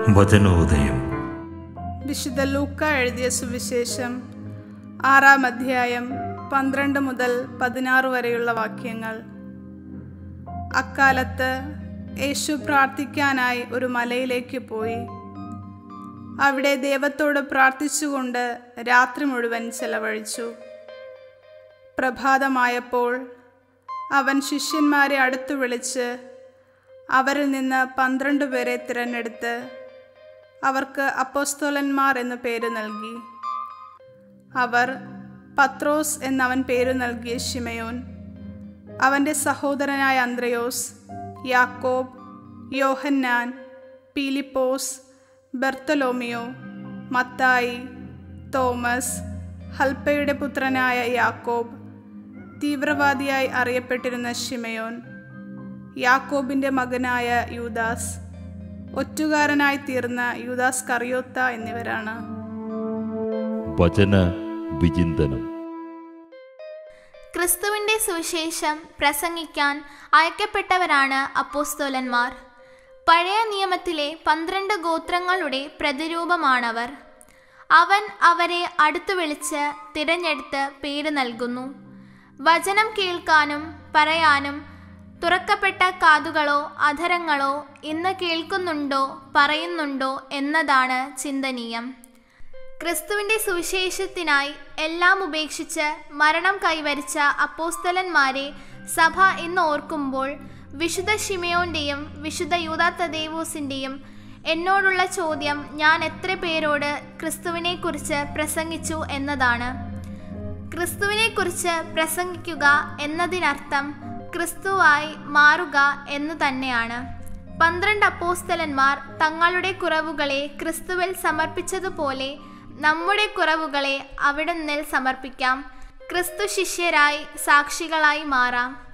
വചനോദയം വിശുദ്ധ ലൂക്ക എഴുതിയ സുവിശേഷം ആറാം അധ്യായം പന്ത്രണ്ട് മുതൽ പതിനാറ് വരെയുള്ള വാക്യങ്ങൾ അക്കാലത്ത് യേശു പ്രാർത്ഥിക്കാനായി ഒരു മലയിലേക്ക് പോയി അവിടെ ദൈവത്തോട് പ്രാർത്ഥിച്ചുകൊണ്ട് രാത്രി മുഴുവൻ ചെലവഴിച്ചു പ്രഭാതമായപ്പോൾ അവൻ ശിഷ്യന്മാരെ അടുത്തു വിളിച്ച് അവരിൽ നിന്ന് പന്ത്രണ്ട് പേരെ തിരഞ്ഞെടുത്ത് അവർക്ക് അപ്പോസ്തോലന്മാർ എന്ന് പേര് നൽകി അവർ പത്രോസ് എന്നവൻ പേരു നൽകിയ ഷിമയോൻ അവൻ്റെ സഹോദരനായ അന്ത്രയോസ് യാക്കോബ് യോഹന്നാൻ പീലിപ്പോസ് ബെർത്തലോമിയോ മത്തായി തോമസ് ഹൽപ്പയുടെ പുത്രനായ യാക്കോബ് തീവ്രവാദിയായി അറിയപ്പെട്ടിരുന്ന ഷിമയോൻ യാക്കോബിൻ്റെ മകനായ യൂദാസ് ഒറ്റുകാരനായി തീർന്ന യൂദാസ് കറിയോത്ത എന്നിവരാണ് വചന വിചിന്തനം ക്രിസ്തുവിന്റെ സുവിശേഷം പ്രസംഗിക്കാൻ അയക്കപ്പെട്ടവരാണ് അപ്പോസ്തോലന്മാർ പഴയ നിയമത്തിലെ പന്ത്രണ്ട് ഗോത്രങ്ങളുടെ പ്രതിരൂപമാണവർ അവൻ അവരെ അടുത്തു വിളിച്ച് തിരഞ്ഞെടുത്ത് പേര് നൽകുന്നു വചനം കേൾക്കാനും പറയാനും തുറക്കപ്പെട്ട കാതുകളോ അധരങ്ങളോ ഇന്ന് കേൾക്കുന്നുണ്ടോ പറയുന്നുണ്ടോ എന്നതാണ് ചിന്തനീയം ക്രിസ്തുവിന്റെ സുവിശേഷത്തിനായി എല്ലാം ഉപേക്ഷിച്ച് മരണം കൈവരിച്ച അപ്പോസ്തലന്മാരെ സഭ ഇന്ന് ഓർക്കുമ്പോൾ വിശുദ്ധ ഷിമയോന്റെയും വിശുദ്ധ യൂതാത്തദേവൂസിൻ്റെയും എന്നോടുള്ള ചോദ്യം ഞാൻ എത്ര പേരോട് ക്രിസ്തുവിനെക്കുറിച്ച് പ്രസംഗിച്ചു എന്നതാണ് ക്രിസ്തുവിനെക്കുറിച്ച് പ്രസംഗിക്കുക എന്നതിനർത്ഥം ക്രിസ്തുവായി മാറുക എന്ന് തന്നെയാണ് പന്ത്രണ്ട് അപ്പോസ്തലന്മാർ തങ്ങളുടെ കുറവുകളെ ക്രിസ്തുവിൽ സമർപ്പിച്ചതുപോലെ നമ്മുടെ കുറവുകളെ അവിടുന്നിൽ സമർപ്പിക്കാം ക്രിസ്തു ശിഷ്യരായി സാക്ഷികളായി മാറാം